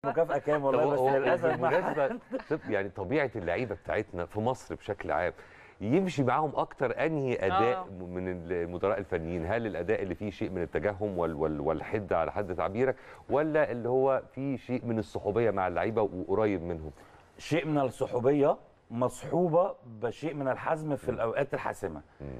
مكافاه كام طب والله بس هو للاسف ما بالمناسبه طب يعني طبيعه اللعيبه بتاعتنا في مصر بشكل عام يمشي معاهم اكتر انهي اداء آه. من المدراء الفنيين هل الاداء اللي فيه شيء من التجهم وال وال والحده على حد تعبيرك ولا اللي هو فيه شيء من الصحوبيه مع اللعيبه وقريب منهم شيء من الصحوبيه مصحوبه بشيء من الحزم في الاوقات الحاسمه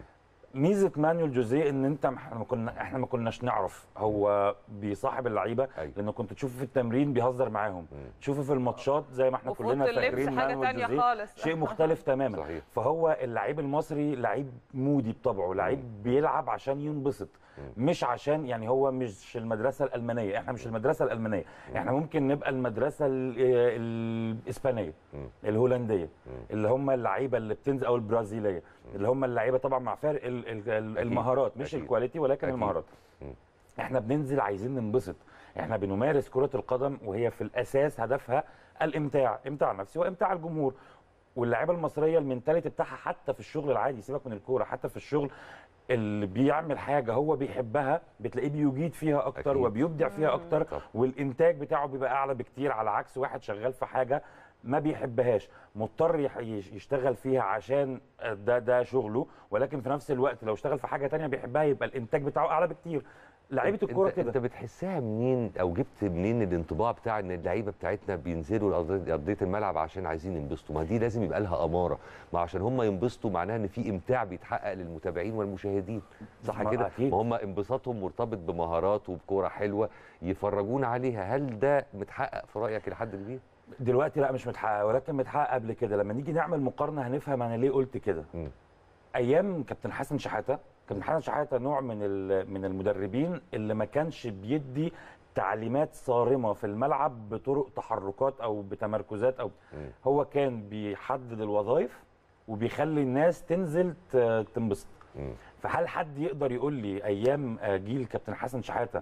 ميزه مانويل جوزيه ان انت احنا ما كنا احنا ما كناش نعرف هو بيصاحب اللعيبه أيوة. لانه كنت تشوفه في التمرين بيهزر معاهم تشوفه في الماتشات زي ما احنا وفي كلنا أوضة اللبس فاكرين حاجة مانويل تانية جوزيه خالص. شيء مختلف تماما صحيح. فهو اللعيب المصري لعيب مودي بطبعه لعيب بيلعب عشان ينبسط مش عشان يعني هو مش المدرسه الالمانيه احنا مش المدرسه الالمانيه احنا ممكن نبقى المدرسه ال- الاسبانيه الهولنديه اللي هم اللعيبه اللي بتنزل او البرازيليه اللي هم اللعيبه طبعا مع فرق ال- ال- ال- المهارات مش أكيد. الكواليتي ولكن أكيد. المهارات احنا بننزل عايزين ننبسط احنا بنمارس كرة القدم وهي في الاساس هدفها الامتاع امتاع نفسي وامتاع الجمهور واللاعيبه المصريه المنتاليتي بتاعها حتى في الشغل العادي سيبك من الكوره حتى في الشغل اللي بيعمل حاجه هو بيحبها بتلاقيه بيجيد فيها اكتر أكيد. وبيبدع فيها اكتر طبعا. والانتاج بتاعه بيبقى اعلى بكتير على عكس واحد شغال في حاجه ما بيحبهاش مضطر يح- يش- يشتغل فيها عشان ده ده شغله ولكن في نفس الوقت لو اشتغل في حاجه تانية بيحبها يبقى الانتاج بتاعه اعلى بكتير لعيبه الكوره انت, انت كده بتحسها منين او جبت منين الانطباع بتاع ان اللعيبه بتاعتنا بينزلوا لأرضية- ارضيه الملعب عشان عايزين ينبسطوا ما دي لازم يبقى لها اماره ما عشان هم ينبسطوا معناها ان في امتاع بيتحقق للمتابعين والمشاهدين صح ما كده أكيد. ما هم انبساطهم مرتبط بمهارات وبكوره حلوه يفرجونا عليها هل ده متحقق في رايك لحد كبير دلوقتي لا مش متحقق ولكن متحقق قبل كده لما نيجي نعمل مقارنه هنفهم انا ليه قلت كده مم. ايام كابتن حسن شحاته كابتن حسن شحاته نوع من ال- من المدربين اللي ما كانش بيدي تعليمات صارمه في الملعب بطرق تحركات او بتمركزات او مم. هو كان بيحدد الوظائف وبيخلي الناس تنزل ت- تنبسط مم. فهل حد يقدر يقول لي ايام آه، جيل كابتن حسن شحاته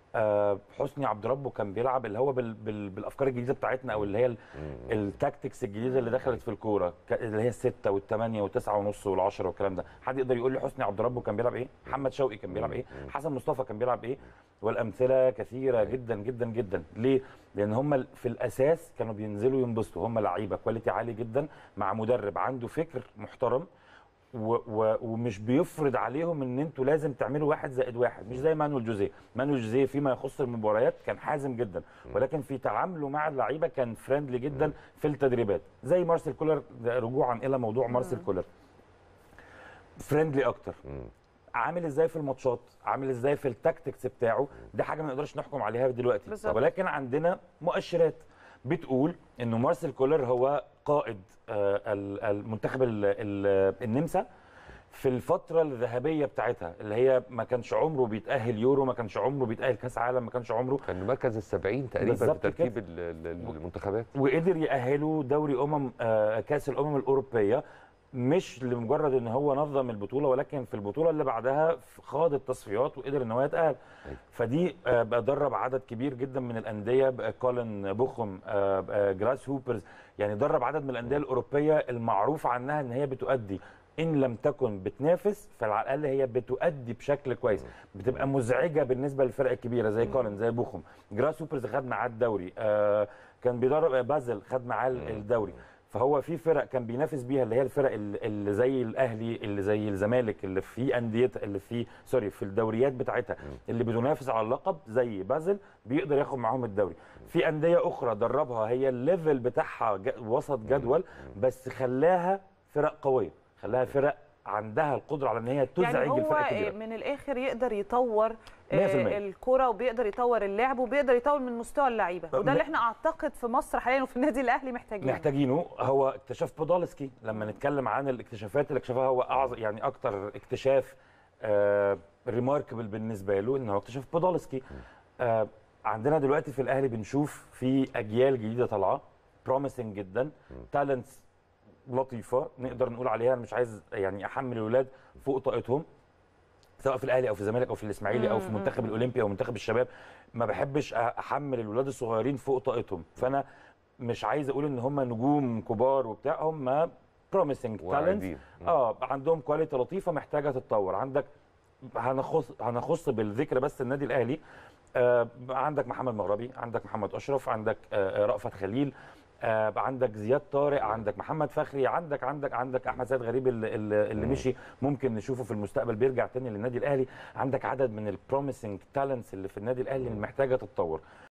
آه، حسني عبد ربه كان بيلعب اللي هو بال بال بالافكار الجديده بتاعتنا او اللي هي ال- التاكتكس الجديده اللي دخلت في الكوره ك- اللي هي السته والثمانيه والتسعه ونص والعشره والكلام ده حد يقدر يقول لي حسني عبد ربه كان بيلعب ايه محمد شوقي كان بيلعب ايه حسن مصطفى كان بيلعب ايه والامثله كثيره جدا جدا جدا ليه لان هم في الاساس كانوا بينزلوا ينبسطوا هم لعيبه كواليتي عالي جدا مع مدرب عنده فكر محترم و و ومش بيفرض عليهم ان انتوا لازم تعملوا واحد زائد واحد مش زي مانويل جوزيه مانويل جوزيه فيما يخص المباريات كان حازم جدا ولكن في تعامله مع اللعيبه كان فريندلي جدا في التدريبات زي مارسيل كولر ده رجوعا الى موضوع مارسيل كولر فريندلي اكتر عامل ازاي في الماتشات عامل ازاي في التاكتكس بتاعه دي حاجه ما نقدرش نحكم عليها دلوقتي بالظبط. ولكن عندنا مؤشرات بتقول انه مارسيل كولر هو قائد آه، ال- المنتخب ال- ال- النمسا في الفتره الذهبيه بتاعتها اللي هي ما كانش عمره بيتاهل يورو ما كانش عمره بيتاهل كاس عالم ما كانش عمره كان المركز السبعين تقريبا في بالظبط ترتيب كده. ال- ال- المنتخبات وقدر يأهله دوري أمم آه، كأس الأمم الأوروبية مش لمجرد ان هو نظم البطوله ولكن في البطوله اللي بعدها خاض التصفيات وقدر ان هو يتاهل فدي آه، بقى درب عدد كبير جدا من الانديه بقى كولن بوخم آه، آه، جراس هوبرز يعني درب عدد من الانديه الاوروبيه المعروف عنها ان هي بتؤدي ان لم تكن بتنافس فعلى الاقل هي بتؤدي بشكل كويس بتبقى مزعجه بالنسبه للفرق الكبيره زي كولن زي بوخم جراس هوبرز خد معاه الدوري آه، كان بيدرب آه، بازل خد معاه الدوري فهو في فرق كان بينافس بيها اللي هي الفرق اللي اللي زي الاهلي اللي زي الزمالك اللي في انديتها اللي في سوري في الدوريات بتاعتها اللي بتنافس على اللقب زي بازل بيقدر ياخد معاهم الدوري في انديه اخرى دربها هي الليفل بتاعها ج- وسط جدول بس خلاها فرق قويه خلاها فرق عندها القدره على ان هي تزعج يعني هو الفرق الكبيره من الاخر يقدر يطور 100%. آه، الكرة وبيقدر يطور اللعب وبيقدر يطور من مستوى اللعيبه وده اللي احنا اعتقد في مصر حاليا وفي النادي الاهلي محتاجينه محتاجينه هو اكتشاف بودولسكي لما نتكلم عن الاكتشافات اللي اكتشفها هو اعظم يعني اكتر اكتشاف آه ريماركبل بالنسبه له ان هو اكتشاف بودولسكي آه عندنا دلوقتي في الاهلي بنشوف في اجيال جديده طالعه بروميسنج جدا تالنتس لطيفه نقدر نقول عليها أنا مش عايز يعني احمل الولاد فوق طاقتهم سواء في الاهلي او في الزمالك او في الاسماعيلي او في المنتخب الاولمبي او منتخب الشباب ما بحبش احمل الولاد الصغيرين فوق طاقتهم فانا مش عايز اقول ان هم نجوم كبار وبتاع هم بروميسنج تالنت واعدين. اه عندهم كواليتي لطيفه محتاجه تتطور عندك هنخص هنخص بالذكر بس النادي الاهلي آه، عندك محمد مغربي عندك محمد اشرف عندك آه، رأفت خليل آه، عندك زياد طارق عندك محمد فخري عندك عندك عندك احمد سيد غريب اللي, اللي اللي مشي ممكن نشوفه في المستقبل بيرجع تاني للنادي الاهلي عندك عدد من البروميسنج تالنتس اللي في النادي الاهلي اللي محتاجه تتطور